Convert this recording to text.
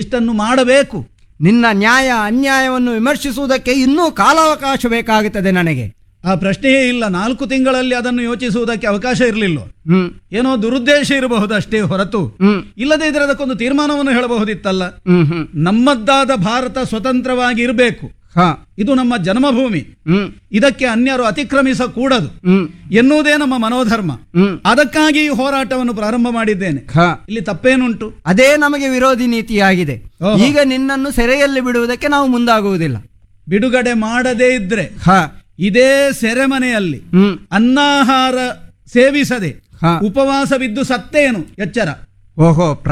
ಇಷ್ಟನ್ನು ಮಾಡಬೇಕು ನಿನ್ನ ನ್ಯಾಯ ಅನ್ಯಾಯವನ್ನು ವಿಮರ್ಶಿಸುವುದಕ್ಕೆ ಇನ್ನೂ ಕಾಲಾವಕಾಶ ಬೇಕಾಗುತ್ತದೆ ನನಗೆ ಆ ಪ್ರಶ್ನೆಯೇ ಇಲ್ಲ ನಾಲ್ಕು ತಿಂಗಳಲ್ಲಿ ಅದನ್ನು ಯೋಚಿಸುವುದಕ್ಕೆ ಅವಕಾಶ ಇರಲಿಲ್ಲ ಹ್ಮ್ ಏನೋ ದುರುದ್ದೇಶ ಇರಬಹುದು ಅಷ್ಟೇ ಹೊರತು ಹ್ಮ್ ಇಲ್ಲದೇ ಇದ್ರೆ ಅದಕ್ಕೊಂದು ತೀರ್ಮಾನವನ್ನು ಹೇಳಬಹುದಿತ್ತಲ್ಲ ಹ್ಮ್ ಹ್ಮ್ ನಮ್ಮದ್ದಾದ ಭಾರತ ಸ್ವತಂತ್ರವಾಗಿ ಇರಬೇಕು ಹಾ ಇದು ನಮ್ಮ ಜನ್ಮಭೂಮಿ ಹ್ಮ್ ಇದಕ್ಕೆ ಅನ್ಯರು ಅತಿಕ್ರಮಿಸಕೂಡದು ಹ್ಮ್ ಎನ್ನುವುದೇ ನಮ್ಮ ಮನೋಧರ್ಮ ಹ್ಮ್ ಅದಕ್ಕಾಗಿ ಈ ಹೋರಾಟವನ್ನು ಪ್ರಾರಂಭ ಮಾಡಿದ್ದೇನೆ ಹಾ ಇಲ್ಲಿ ತಪ್ಪೇನುಂಟು ಅದೇ ನಮಗೆ ವಿರೋಧಿ ನೀತಿಯಾಗಿದೆ ಓಹೋ. ಈಗ ನಿನ್ನನ್ನು ಸೆರೆಯಲ್ಲಿ ಬಿಡುವುದಕ್ಕೆ ನಾವು ಮುಂದಾಗುವುದಿಲ್ಲ ಬಿಡುಗಡೆ ಮಾಡದೇ ಇದ್ರೆ ಹಾ ಇದೇ ಸೆರೆಮನೆಯಲ್ಲಿ ಹ್ಮ್ ಅನ್ನಾಹಾರ ಸೇವಿಸದೆ ಹಾ ಉಪವಾಸವಿದ್ದು ಸತ್ತೇನು ಎಚ್ಚರ ಓಹೋ